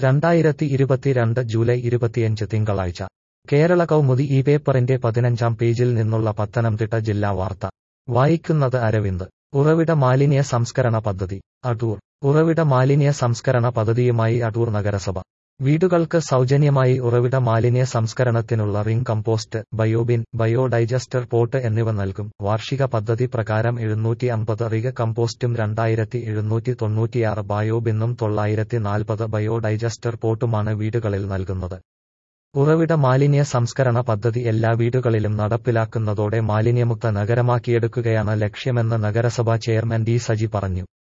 രണ്ടായിരത്തി ഇരുപത്തിരണ്ട് ജൂലൈ ഇരുപത്തിയഞ്ച് തിങ്കളാഴ്ച കേരള കൗമുദി ഈ പേപ്പറിന്റെ പതിനഞ്ചാം പേജിൽ നിന്നുള്ള പത്തനംതിട്ട ജില്ലാ വാർത്ത വായിക്കുന്നത് അരവിന്ദ് ഉറവിട മാലിന്യ സംസ്കരണ പദ്ധതി അടൂർ ഉറവിട മാലിന്യ സംസ്കരണ പദ്ധതിയുമായി അടൂർ നഗരസഭ വീടുകൾക്ക് സൗജന്യമായി ഉറവിട മാലിന്യ സംസ്കരണത്തിനുള്ള ring compost bio bin biodigester pot എന്നിവ നൽകും വാർഷിക പദ്ധതി പ്രകാരം എഴുന്നൂറ്റി അമ്പത് റിഗ് കമ്പോസ്റ്റും രണ്ടായിരത്തി എഴുന്നൂറ്റി തൊണ്ണൂറ്റിയാറ് ബയോബിന്നും തൊള്ളായിരത്തി നാൽപ്പത് ബയോഡൈജസ്റ്റർ പോട്ടുമാണ് വീടുകളിൽ നൽകുന്നത് ഉറവിട മാലിന്യ സംസ്കരണ പദ്ധതി എല്ലാ വീടുകളിലും നടപ്പിലാക്കുന്നതോടെ മാലിന്യമുക്ത നഗരമാക്കിയെടുക്കുകയാണ് ലക്ഷ്യമെന്ന് നഗരസഭാ ചെയർമാൻ ഡി സജി പറഞ്ഞു